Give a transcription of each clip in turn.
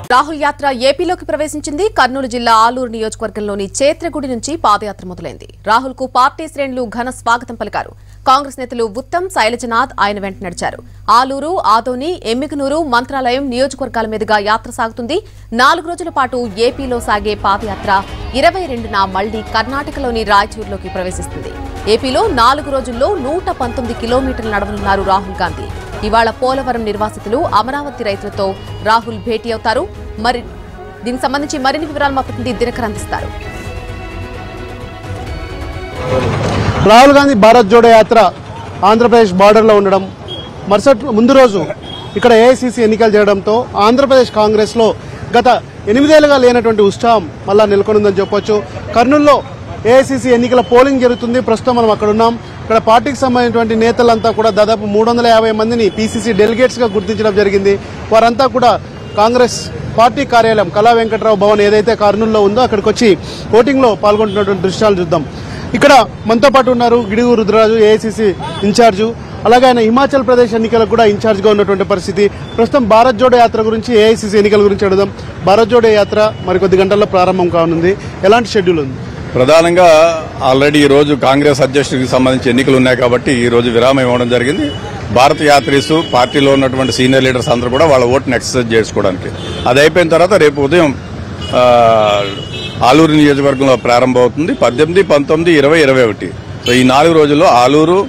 రాహుల్ యాత్ర ఏపీలోకి ప్రవేశించింది కర్నూలు జిల్లా ఆలూరు నియోజకవర్గంలోని చేత్రగుడి నుంచి పాదయాత్ర మొదలైంది రాహుల్ కు పార్టీ శ్రేణులు ఘన స్వాగతం పలికారు కాంగ్రెస్ నేతలు ఉత్తమ్ శైలజనాథ్ ఆయన వెంట నడిచారు ఆలూరు ఆదోని ఎమ్మికనూరు మంత్రాలయం నియోజకవర్గాల మీదుగా యాత్ర సాగుతుంది నాలుగు రోజుల పాటు ఏపీలో సాగే పాదయాత్ర ఇరవై రెండున మళ్లీ కర్ణాటకలోని రాయచూరులోకి ప్రవేశిస్తుంది ఏపీలో నాలుగు రోజుల్లో నూట పంతొమ్మిది కిలోమీటర్లు నడవనున్నారు రాహుల్ గాంధీ ఇవాళ పోలవరం నిర్వాసితులు అమరావతి రైతులతో రాహుల్ భేటీ అవుతారు మరి దీనికి సంబంధించి మరిన్ని వివరాలు మా ప్రతినిధి దినకర్ అందిస్తారు రాహుల్ గాంధీ భారత్ జోడో యాత్ర ఆంధ్రప్రదేశ్ బార్డర్లో ఉండడం మరుసటి ముందు రోజు ఇక్కడ ఏఐసిసి ఎన్నికలు జరగడంతో ఆంధ్రప్రదేశ్ కాంగ్రెస్లో గత ఎనిమిదేళ్లుగా లేనటువంటి ఉత్సాహం మళ్ళా నెలకొనుందని చెప్పొచ్చు కర్నూలులో ఏఐసిసి ఎన్నికల పోలింగ్ జరుగుతుంది ప్రస్తుతం మనం అక్కడ ఉన్నాం ఇక్కడ పార్టీకి సంబంధించినటువంటి నేతలంతా కూడా దాదాపు మూడు వందల యాభై మందిని పీసీసీ డెలిగేట్స్గా గుర్తించడం జరిగింది వారంతా కూడా కాంగ్రెస్ పార్టీ కార్యాలయం కళా వెంకట్రావు భవన్ ఏదైతే కర్నూలులో ఉందో అక్కడికి వచ్చి ఓటింగ్లో పాల్గొంటున్నటువంటి దృశ్యాలు చూద్దాం ఇక్కడ మనతో పాటు ఉన్నారు గిడుగు రుద్రరాజు ఏఐసిసి ఇన్ఛార్జు అలాగే ఆయన హిమాచల్ ప్రదేశ్ ఎన్నికలకు కూడా ఇన్ఛార్జ్గా ఉన్నటువంటి పరిస్థితి ప్రస్తుతం భారత్ జోడో యాత్ర గురించి ఏఐసిసి ఎన్నికల గురించి అడుగుదాం భారత్ జోడో యాత్ర మరికొద్ది గంటల్లో ప్రారంభం కానుంది ఎలాంటి షెడ్యూల్ ఉంది ప్రధానంగా ఆల్రెడీ ఈ రోజు కాంగ్రెస్ అధ్యక్షుడికి సంబంధించి ఎన్నికలు ఉన్నాయి కాబట్టి ఈ రోజు విరామం ఇవ్వడం జరిగింది భారత యాత్రీసు పార్టీలో ఉన్నటువంటి సీనియర్ లీడర్స్ అందరూ కూడా వాళ్ళ ఓటును ఎక్సర్సైజ్ చేసుకోవడానికి అది అయిపోయిన తర్వాత రేపు ఉదయం ఆ, ఆలూరు నియోజకవర్గంలో ప్రారంభం అవుతుంది పద్దెనిమిది పంతొమ్మిది ఇరవై ఇరవై ఒకటి సో ఈ నాలుగు రోజుల్లో ఆలూరు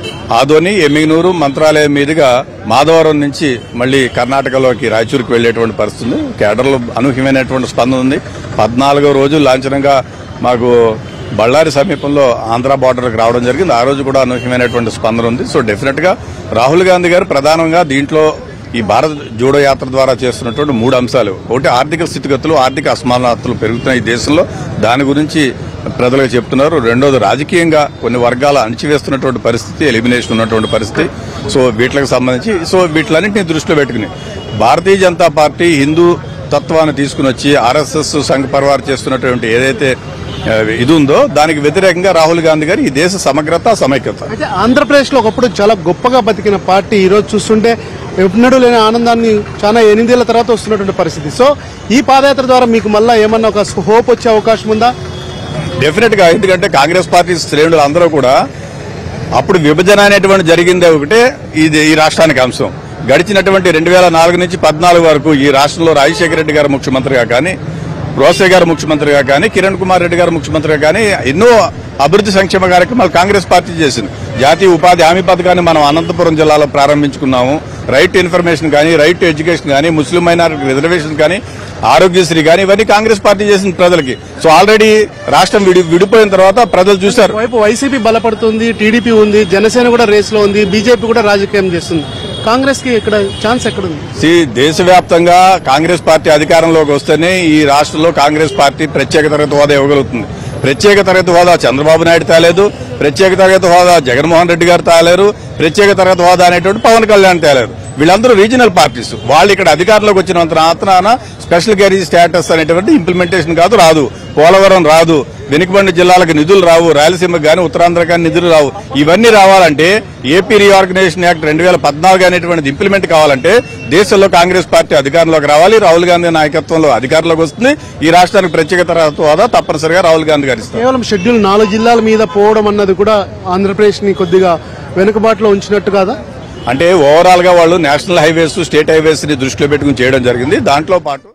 ఆదోని ఎమ్మిగనూరు మంత్రాలయం మీదుగా మాధవరం నుంచి మళ్ళీ కర్ణాటకలోకి రాయచూరుకి వెళ్లేటువంటి పరిస్థితి ఉంది కేడర్లో అనూహ్యమైనటువంటి స్పందన ఉంది పద్నాలుగో రోజు లాంఛనంగా మాకు బళ్ళారి సమీపంలో ఆంధ్ర బార్డర్కి రావడం జరిగింది ఆ రోజు కూడా అనూహ్యమైనటువంటి స్పందన ఉంది సో డెఫినెట్ గా రాహుల్ గాంధీ గారు ప్రధానంగా దీంట్లో ఈ భారత్ జోడో యాత్ర ద్వారా చేస్తున్నటువంటి మూడు అంశాలు ఒకటి ఆర్థిక స్థితిగతులు ఆర్థిక అసమానతలు పెరుగుతున్న ఈ దేశంలో దాని గురించి ప్రజలకు చెప్తున్నారు రెండోది రాజకీయంగా కొన్ని వర్గాల అణిచివేస్తున్నటువంటి పరిస్థితి ఎలిమినేషన్ ఉన్నటువంటి పరిస్థితి సో వీటికి సంబంధించి సో వీటిలన్నింటినీ దృష్టిలో పెట్టుకుని భారతీయ జనతా పార్టీ హిందూ తత్వాన్ని తీసుకుని వచ్చి ఆర్ఎస్ఎస్ సంఘ పరివార్ చేస్తున్నటువంటి ఏదైతే ఆ, ఇది ఉందో దానికి వ్యతిరేకంగా రాహుల్ గాంధీ గారు ఈ దేశ సమగ్రత సమైక్యత అయితే ఆంధ్రప్రదేశ్లో ఒకప్పుడు చాలా గొప్పగా బతికిన పార్టీ ఈరోజు చూస్తుంటే ఎన్నడూ లేని ఆనందాన్ని చాలా ఎనిమిదేళ్ల తర్వాత వస్తున్నటువంటి పరిస్థితి సో ఈ పాదయాత్ర ద్వారా మీకు మళ్ళీ ఏమన్నా ఒక హోప్ వచ్చే అవకాశం ఉందా డెఫినెట్ గా ఎందుకంటే కాంగ్రెస్ పార్టీ శ్రేణులు అందరూ కూడా అప్పుడు విభజన అనేటువంటి జరిగిందే ఒకటే ఇది ఈ రాష్ట్రానికి అంశం గడిచినటువంటి రెండు వేల నాలుగు నుంచి పద్నాలుగు వరకు ఈ రాష్ట్రంలో రాజశేఖర రెడ్డి గారు ముఖ్యమంత్రిగా కానీ రోసే గారు ముఖ్యమంత్రిగా కానీ కిరణ్ కుమార్ రెడ్డి గారు ముఖ్యమంత్రిగా కానీ ఎన్నో అభివృద్ధి సంక్షేమ కార్యక్రమాలు కాంగ్రెస్ పార్టీ చేసింది జాతీయ ఉపాధి హామీ పథకాన్ని మనం అనంతపురం జిల్లాలో ప్రారంభించుకున్నాము రైట్ టు ఇన్ఫర్మేషన్ కానీ రైట్ టు ఎడ్యుకేషన్ కానీ ముస్లిం మైనారిటీ రిజర్వేషన్ కానీ ఆరోగ్యశ్రీ కానీ ఇవన్నీ కాంగ్రెస్ పార్టీ చేసింది ప్రజలకి సో ఆల్రెడీ రాష్ట్రం విడి విడిపోయిన తర్వాత ప్రజలు చూశారు వైపు వైసీపీ బలపడుతుంది టీడీపీ ఉంది జనసేన కూడా రేస్లో ఉంది బీజేపీ కూడా రాజకీయం చేస్తుంది కాంగ్రెస్ కి ఇక్కడ ఛాన్స్ ఎక్కడుంది సి దేశవ్యాప్తంగా కాంగ్రెస్ పార్టీ అధికారంలోకి వస్తేనే ఈ రాష్ట్రంలో కాంగ్రెస్ పార్టీ ప్రత్యేక తరగతి హోదా ఇవ్వగలుగుతుంది ప్రత్యేక తరగతి హోదా చంద్రబాబు నాయుడు తాలేదు ప్రత్యేక తరగతి హోదా జగన్మోహన్ రెడ్డి గారు తాలేరు ప్రత్యేక తరగతి హోదా అనేటువంటి పవన్ కళ్యాణ్ తేలేరు వీళ్ళందరూ రీజనల్ పార్టీస్ వాళ్ళు ఇక్కడ అధికారంలోకి వచ్చినంత మాత్రాన స్పెషల్ క్యారీ స్టేటస్ అనేటువంటి ఇంప్లిమెంటేషన్ కాదు రాదు పోలవరం రాదు వెనుకబడిన జిల్లాలకు నిధులు రావు రాయలసీమకు కానీ ఉత్తరాంధ్ర కానీ నిధులు రావు ఇవన్నీ రావాలంటే ఏపీ రీఆర్గనైజేషన్ యాక్ట్ రెండు వేల పద్నాలుగు అనేటువంటిది ఇంప్లిమెంట్ కావాలంటే దేశంలో కాంగ్రెస్ పార్టీ అధికారంలోకి రావాలి రాహుల్ గాంధీ నాయకత్వంలో అధికారంలోకి వస్తుంది ఈ రాష్ట్రానికి ప్రత్యేక తరగతి హోదా తప్పనిసరిగా రాహుల్ గాంధీ గారు ఇస్తారు కేవలం షెడ్యూల్ నాలుగు జిల్లాల మీద పోవడం అన్నది కూడా ఆంధ్రప్రదేశ్ ని కొద్దిగా వెనుకబాటులో ఉంచినట్టు కాదా అంటే ఓవరాల్ గా వాళ్ళు నేషనల్ హైవేస్ స్టేట్ హైవేస్ ని దృష్టిలో పెట్టుకుని చేయడం జరిగింది దాంట్లో పాటు